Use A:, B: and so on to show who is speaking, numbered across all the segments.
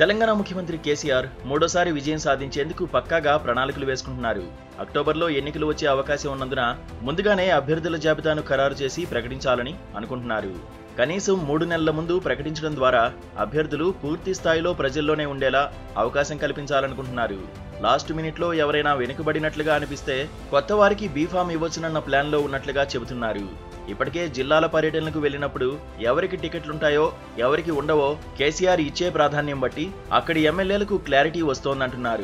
A: తెలంగాణ ముఖ్యమంత్రి కేసీఆర్ మూడోసారి విజయం సాధించేందుకు పక్కాగా ప్రణాళికలు వేసుకుంటున్నారు అక్టోబర్లో ఎన్నికలు వచ్చే అవకాశం ఉన్నందున ముందుగానే అభ్యర్థుల జాబితాను ఖరారు చేసి ప్రకటించాలని అనుకుంటున్నారు కనీసం మూడు నెలల ముందు ప్రకటించడం ద్వారా అభ్యర్థులు పూర్తి స్థాయిలో ప్రజల్లోనే ఉండేలా అవకాశం కల్పించాలనుకుంటున్నారు లాస్ట్ మినిట్లో ఎవరైనా వెనుకబడినట్లుగా అనిపిస్తే కొత్త వారికి బీఫామ్ ఇవ్వచ్చునన్న ప్లాన్లో ఉన్నట్లుగా చెబుతున్నారు ఇప్పటికే జిల్లాల పర్యటనకు వెళ్ళినప్పుడు ఎవరికి టికెట్లుంటాయో ఎవరికి ఉండవో కేసీఆర్ ఇచ్చే ప్రాధాన్యం బట్టి అక్కడి ఎమ్మెల్యేలకు క్లారిటీ వస్తోందంటున్నారు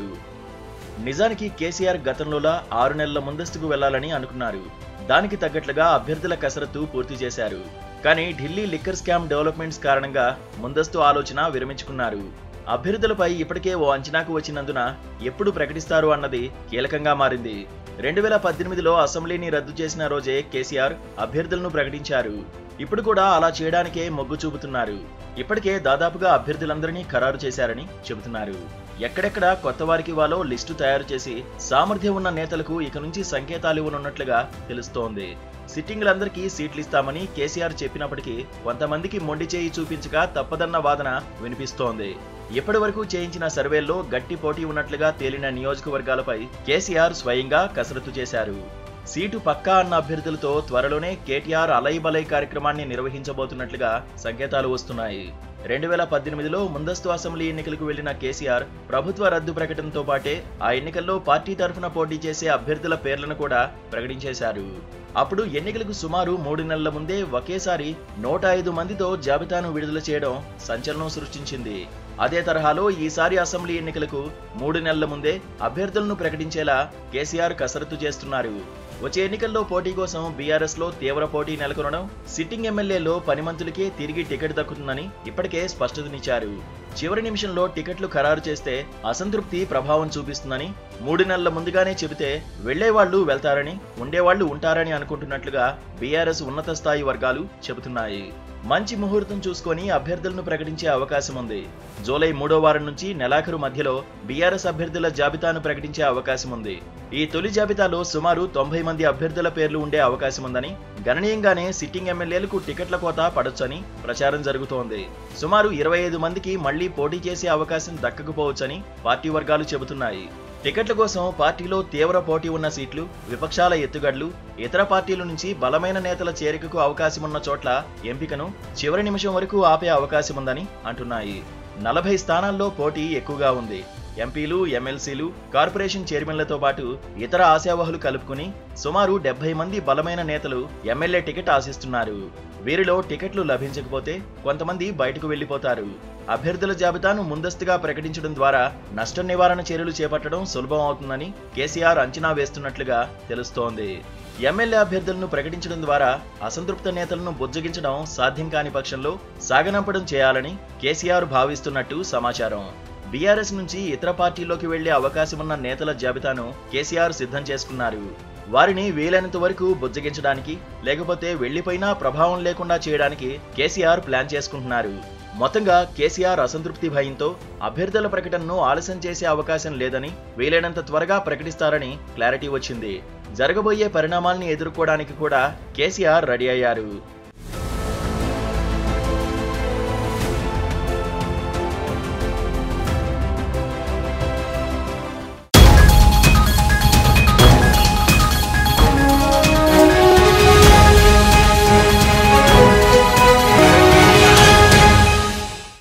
A: నిజానికి కేసీఆర్ గతంలోలా ఆరు నెలల ముందస్తుకు వెళ్లాలని అనుకున్నారు దానికి తగ్గట్లుగా అభ్యర్థుల కసరత్తు పూర్తి చేశారు కానీ ఢిల్లీ లిక్కర్ స్కామ్ డెవలప్మెంట్స్ కారణంగా ముందస్తు ఆలోచన విరమించుకున్నారు అభ్యర్థులపై ఇప్పటికే ఓ అంచనాకు వచ్చినందున ఎప్పుడు ప్రకటిస్తారు అన్నది కీలకంగా మారింది రెండు వేల పద్దెనిమిదిలో అసెంబ్లీని రద్దు చేసిన రోజే కేసీఆర్ అభ్యర్థులను ప్రకటించారు ఇప్పుడు కూడా అలా చేయడానికే మొగ్గు చూపుతున్నారు ఇప్పటికే దాదాపుగా అభ్యర్థులందరినీ ఖరారు చేశారని చెబుతున్నారు ఎక్కడెక్కడ కొత్త వారికి వాళ్ళో లిస్టు తయారు చేసి సామర్థ్యం ఉన్న నేతలకు ఇక నుంచి సంకేతాలు ఇవ్వనున్నట్లుగా తెలుస్తోంది సిట్టింగ్లందరికీ సీట్లు ఇస్తామని కేసీఆర్ చెప్పినప్పటికీ కొంతమందికి మొండి చేయి చూపించక తప్పదన్న వాదన వినిపిస్తోంది ఇప్పటి వరకు చేయించిన సర్వేల్లో గట్టి పోటీ ఉన్నట్లుగా తేలిన నియోజకవర్గాలపై కేసీఆర్ స్వయంగా కసరత్తు చేశారు సీటు పక్కా అన్న అభ్యర్థులతో త్వరలోనే కేటీఆర్ అలై బలై కార్యక్రమాన్ని నిర్వహించబోతున్నట్లుగా సంకేతాలు వస్తున్నాయి రెండు వేల పద్దెనిమిదిలో ముందస్తు అసెంబ్లీ ఎన్నికలకు వెళ్లిన కేసీఆర్ ప్రభుత్వ రద్దు ప్రకటనతో పాటే ఆ ఎన్నికల్లో పార్టీ తరఫున పోటీ చేసే అభ్యర్థుల పేర్లను కూడా ప్రకటించేశారు అప్పుడు ఎన్నికలకు సుమారు మూడు నెలల ముందే ఒకేసారి నూట ఐదు మందితో జాబితాను విడుదల చేయడం సంచలనం సృష్టించింది అదే తరహాలో ఈసారి అసెంబ్లీ ఎన్నికలకు మూడు నెలల ముందే అభ్యర్థులను ప్రకటించేలా కేసీఆర్ కసరత్తు చేస్తున్నారు వచ్చే ఎన్నికల్లో పోటీ కోసం బీఆర్ఎస్ లో తీవ్ర పోటీ నెలకొనడం సిట్టింగ్ ఎమ్మెల్యేలో పని మంత్రులకే తిరిగి టికెట్ దక్కుతుందని ఇప్పటికే స్పష్టతనిచ్చారు చివరి నిమిషంలో టికెట్లు ఖరారు చేస్తే అసంతృప్తి ప్రభావం చూపిస్తుందని మూడు నెలల ముందుగానే చెబితే వెళ్లేవాళ్లు వెళ్తారని ఉండేవాళ్లు ఉంటారని అనుకుంటున్నట్లుగా బీఆర్ఎస్ ఉన్నత స్థాయి వర్గాలు చెబుతున్నాయి మంచి ముహూర్తం చూసుకొని అభ్యర్థులను ప్రకటించే అవకాశం ఉంది జూలై మూడో వారం నుంచి నెలాఖరు మధ్యలో బీఆర్ఎస్ అభ్యర్థుల జాబితాను ప్రకటించే అవకాశం ఉంది ఈ తొలి జాబితాలో సుమారు తొంభై మంది అభ్యర్థుల పేర్లు ఉండే అవకాశం ఉందని గణనీయంగానే సిట్టింగ్ ఎమ్మెల్యేలకు టికెట్ల కోత పడొచ్చని ప్రచారం జరుగుతోంది సుమారు ఇరవై ఐదు మందికి మళ్లీ పోటీ చేసే అవకాశం దక్కకపోవచ్చని పార్టీ వర్గాలు చెబుతున్నాయి టికెట్ల కోసం పార్టీలో తీవ్ర పోటీ ఉన్న సీట్లు విపక్షాల ఎత్తుగడ్లు ఇతర పార్టీల నుంచి బలమైన నేతల చేరికకు అవకాశమున్న చోట్ల ఎంపికను చివరి నిమిషం వరకు ఆపే అవకాశం ఉందని అంటున్నాయి నలభై స్థానాల్లో పోటీ ఎక్కువగా ఉంది ఎంపీలు ఎమ్మెల్సీలు కార్పొరేషన్ చైర్మన్లతో పాటు ఇతర ఆశావహులు కలుపుకుని సుమారు డెబ్బై మంది బలమైన నేతలు ఎమ్మెల్యే టికెట్ ఆశిస్తున్నారు వీరిలో టికెట్లు లభించకపోతే కొంతమంది బయటకు వెళ్లిపోతారు అభ్యర్థుల జాబితాను ముందస్తుగా ప్రకటించడం ద్వారా నష్ట నివారణ చర్యలు చేపట్టడం సులభం అవుతుందని కేసీఆర్ అంచనా వేస్తున్నట్లుగా తెలుస్తోంది ఎమ్మెల్యే అభ్యర్థులను ప్రకటించడం ద్వారా అసంతృప్త నేతలను బుజ్జగించడం సాధ్యం కాని పక్షంలో సాగనంపడం చేయాలని కేసీఆర్ భావిస్తున్నట్టు సమాచారం బీఆర్ఎస్ నుంచి ఇతర పార్టీల్లోకి వెళ్లే అవకాశమున్న నేతల జాబితాను కేసీఆర్ సిద్ధం చేసుకున్నారు వారిని వీలైనంత వరకు బుజ్జగించడానికి లేకపోతే వెళ్లిపోయినా ప్రభావం లేకుండా చేయడానికి కేసీఆర్ ప్లాన్ చేసుకుంటున్నారు మొత్తంగా కేసీఆర్ అసంతృప్తి భయంతో అభ్యర్థుల ప్రకటనను ఆలస్యం చేసే అవకాశం లేదని వీలైనంత త్వరగా ప్రకటిస్తారని క్లారిటీ వచ్చింది జరగబోయే పరిణామాల్ని ఎదుర్కోవడానికి కూడా కేసీఆర్ రెడీ అయ్యారు